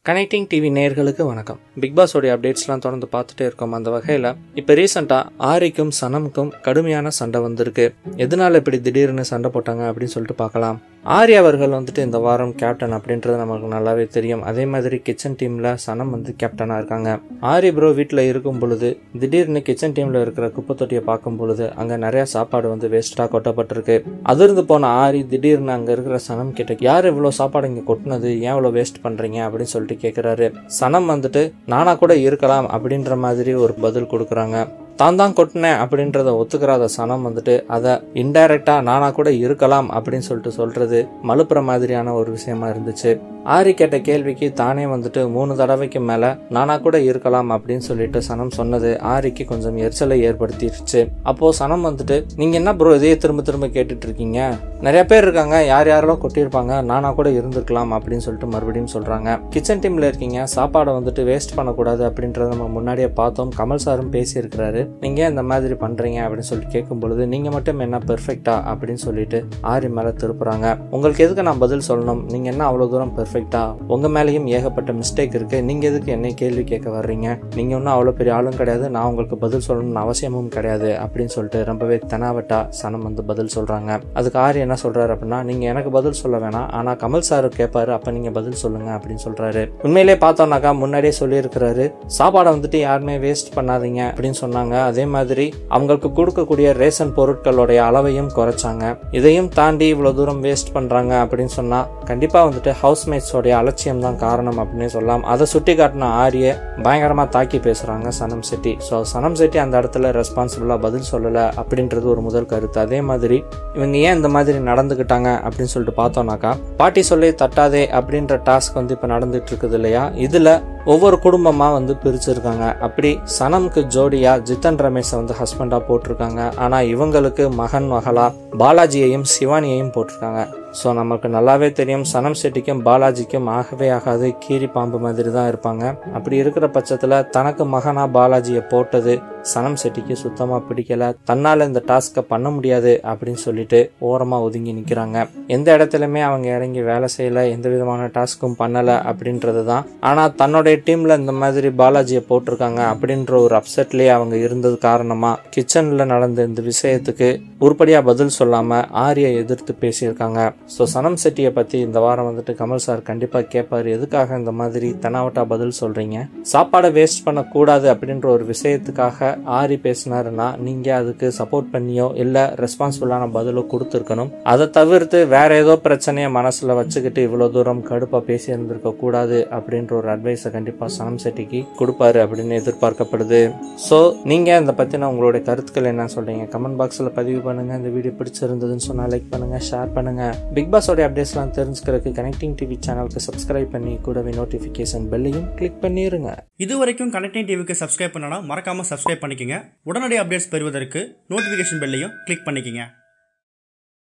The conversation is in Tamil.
கனெக்டிங் டிவி நேயர்களுக்கு வணக்கம் பிக் பாஸோடைய அப்டேட்ஸ்லாம் தொடர்ந்து பார்த்துட்டே இருக்கோம் அந்த வகையில் இப்போ ரீசெண்டாக ஆரிக்கும் சனமுக்கும் கடுமையான சண்டை வந்திருக்கு எதனால இப்படி திடீர்னு சண்டை போட்டாங்க அப்படின்னு சொல்லிட்டு பார்க்கலாம் ஆரி அவர்கள் வந்துட்டு இந்த வாரம் கேப்டன் அப்படின்றது நமக்கு நல்லாவே தெரியும் அதே மாதிரி கிச்சன் டீமில் சனம் வந்து கேப்டனாக இருக்காங்க ஆரி ப்ரோ வீட்டில் இருக்கும் பொழுது திடீர்னு கிச்சன் டீமில் இருக்கிற குப்பை தொட்டியை பார்க்கும் பொழுது அங்கே நிறைய சாப்பாடு வந்து வேஸ்ட்டாக கொட்டப்பட்டிருக்கு அதிர்ந்து போன ஆரி திடீர்னு அங்கே இருக்கிற சனம் கிட்ட யார் இவ்வளோ சாப்பாடு இங்கே கொட்டினது ஏன் இவ்வளோ வேஸ்ட் பண்ணுறீங்க அப்படின்னு சொல்லிட்டு கேட்குறாரு சனம் வந்துட்டு நானா கூட இருக்கலாம் அப்படின்ற மாதிரி ஒரு பதில் கொடுக்குறாங்க தான் தான் கொட்டினேன் அப்படின்றத ஒத்துக்கிறாத சனம் வந்துட்டு அதை இன்டைரக்டா நானா கூட இருக்கலாம் அப்படின்னு சொல்லிட்டு சொல்றது மலுப்புற மாதிரியான ஒரு விஷயமா இருந்துச்சு ஆரி கேட்ட கேள்விக்கு தானே வந்துட்டு மூணு தடவைக்கு மேல நானா கூட இருக்கலாம் அப்படின்னு சொல்லிட்டு சனம் சொன்னது ஆரிக்கு கொஞ்சம் எரிச்சலை ஏற்படுத்திடுச்சு அப்போ சனம் வந்துட்டு நீங்க என்ன ப்ரோ இதையே திரும்ப திரும்ப கேட்டுட்டு இருக்கீங்க நிறைய பேர் இருக்காங்க யார் யாரெல்லாம் கொட்டியிருப்பாங்க நானா கூட இருந்திருக்கலாம் அப்படின்னு சொல்லிட்டு மறுபடியும் சொல்றாங்க கிச்சன் டீம்ல இருக்கீங்க சாப்பாடை வந்துட்டு வேஸ்ட் பண்ணக்கூடாது அப்படின்றத நம்ம முன்னாடியே பார்த்தோம் கமல் சாரும் பேசியிருக்கிறாரு நீங்க ஏன் இந்த மாதிரி பண்றீங்க அப்படின்னு சொல்லிட்டு கேட்கும் பொழுது நீங்க மட்டும் என்ன பெர்ஃபெக்டா அப்படின்னு சொல்லிட்டு ஆரி மேல திருப்புறாங்க உங்களுக்கு எதுக்கு நான் பதில் சொல்லணும் நீங்க என்ன அவ்வளவு தூரம் பெர்ஃபெக்டா உங்க மேலேயும் ஏகப்பட்ட மிஸ்டேக் இருக்கு நீங்க எதுக்கு என்ன கேள்வி கேட்க வர்றீங்க நீங்க ஒன்றும் அவ்வளோ பெரிய ஆளும் கிடையாது நான் உங்களுக்கு பதில் சொல்லணும்னு அவசியமும் கிடையாது அப்படின்னு சொல்லிட்டு ரொம்பவே தெனாவட்டா சனம் வந்து பதில் சொல்றாங்க அதுக்கு ஆரி என்ன சொல்றாரு அப்படின்னா நீங்க எனக்கு பதில் சொல்ல வேணாம் ஆனா கமல் சார் கேட்பாரு அப்ப நீங்க பதில் சொல்லுங்க அப்படின்னு சொல்றாரு உண்மையிலே பார்த்தோம்னாக்கா முன்னாடியே சொல்லியிருக்கிறாரு சாப்பாடை வந்துட்டு யாருமே வேஸ்ட் பண்ணாதீங்க அப்படின்னு சொன்னாங்க அதே மாதிரி அவங்களுக்கு கொடுக்கக்கூடிய ரேஷன் பொருட்களுடைய அளவையும் குறைச்சாங்க இதையும் தாண்டி இவ்வளவு தூரம் வேஸ்ட் பண்றாங்க அப்படின்னு சொன்னா கண்டிப்பா வந்துட்டு ஹவுஸ் மேட்ஸோடைய அலட்சியம் தான் காரணம் அப்படின்னு சொல்லலாம் அதை சுட்டி காட்டின ஆரிய பயங்கரமா தாக்கி பேசுறாங்க சனம் செட்டி ஸோ சனம் செட்டி அந்த இடத்துல ரெஸ்பான்சிபிளா பதில் சொல்லல அப்படின்றது ஒரு முதல் கருத்து அதே மாதிரி இவங்க ஏன் இந்த மாதிரி நடந்துக்கிட்டாங்க அப்படின்னு சொல்லிட்டு பார்த்தோம்னாக்கா பாட்டி சொல்லி தட்டாதே அப்படின்ற டாஸ்க் வந்து இப்போ நடந்துட்டு இருக்குது இல்லையா இதுல ஒவ்வொரு குடும்பமா வந்து பிரிச்சிருக்காங்க அப்படி சனம்க்கு ஜோடியா ஜித்தன் ரமேஷை வந்து ஹஸ்பண்டா போட்டிருக்காங்க ஆனா இவங்களுக்கு மகன் மகளா பாலாஜியையும் சிவானியையும் போட்டிருக்காங்க ஸோ நமக்கு நல்லாவே தெரியும் சனம் செட்டிக்கும் பாலாஜிக்கும் ஆகவே ஆகாது கீரி பாம்பு மாதிரி தான் இருப்பாங்க அப்படி இருக்கிற பட்சத்தில் தனக்கு மகனா பாலாஜியை போட்டது சனம் செட்டிக்கு சுத்தமாக பிடிக்கல தன்னால் இந்த டாஸ்க்கை பண்ண முடியாது அப்படின்னு சொல்லிட்டு ஓரமாக ஒதுங்கி நிற்கிறாங்க எந்த இடத்துலையுமே அவங்க இறங்கி வேலை செய்யலை எந்த விதமான டாஸ்க்கும் பண்ணலை அப்படின்றது தான் ஆனால் தன்னுடைய டீமில் இந்த மாதிரி பாலாஜியை போட்டிருக்காங்க அப்படின்ற ஒரு அப்செட்லேயே அவங்க இருந்தது காரணமாக கிச்சனில் நடந்த இந்த விஷயத்துக்கு உருப்படியாக பதில் சொல்லாமல் ஆரியை எதிர்த்து பேசியிருக்காங்க ஸோ சனம் செட்டியை பற்றி இந்த வாரம் வந்துட்டு கமல் சார் கண்டிப்பாக கேட்பார் எதுக்காக இந்த மாதிரி தெனாவட்டா பதில் சொல்கிறீங்க சாப்பாடை வேஸ்ட் பண்ணக்கூடாது அப்படின்ற ஒரு விஷயத்துக்காக ஆரி பேசினாருன்னா நீங்கள் அதுக்கு சப்போர்ட் பண்ணியோ இல்லை ரெஸ்பான்சிபிளான பதிலோ கொடுத்துருக்கணும் அதை தவிர்த்து வேற ஏதோ பிரச்சனையை மனசில் வச்சுக்கிட்டு இவ்வளோ தூரம் கடுப்பாக பேசி இருந்திருக்க கூடாது அப்படின்ற ஒரு அட்வைஸை கண்டிப்பாக சனம் செட்டிக்கு கொடுப்பாரு அப்படின்னு எதிர்பார்க்கப்படுது ஸோ நீங்கள் இதை பற்றின உங்களுடைய கருத்துக்கள் என்ன சொல்கிறீங்க கமெண்ட் பாக்ஸில் பதிவு பண்ணுங்கள் இந்த வீடியோ பிடிச்சிருந்ததுன்னு சொன்னால் லைக் பண்ணுங்கள் ஷேர் பண்ணுங்கள் பிக் பாஸோடைய அப்டேட்ஸ்லாம் தெரிஞ்சுக்கிறதுக்கு கனெக்டிங் டிவி சேனலுக்கு சப்ஸ்கிரைப் பண்ணி கூடவே நோட்டிஃபிகேஷன் பெல்லையும் கிளிக் பண்ணிடுங்க இது வரைக்கும் கனெக்டிங் டிவிக்கு சப்ஸ்கிரைப் பண்ணனா மறக்காம சப்ஸ்கிரைப் பண்ணிக்கங்க உடனடி அப்டேட்ஸ் பெறுவதற்கு நோட்டிஃபிகேஷன் பெல்லையும் கிளிக் பண்ணிக்கங்க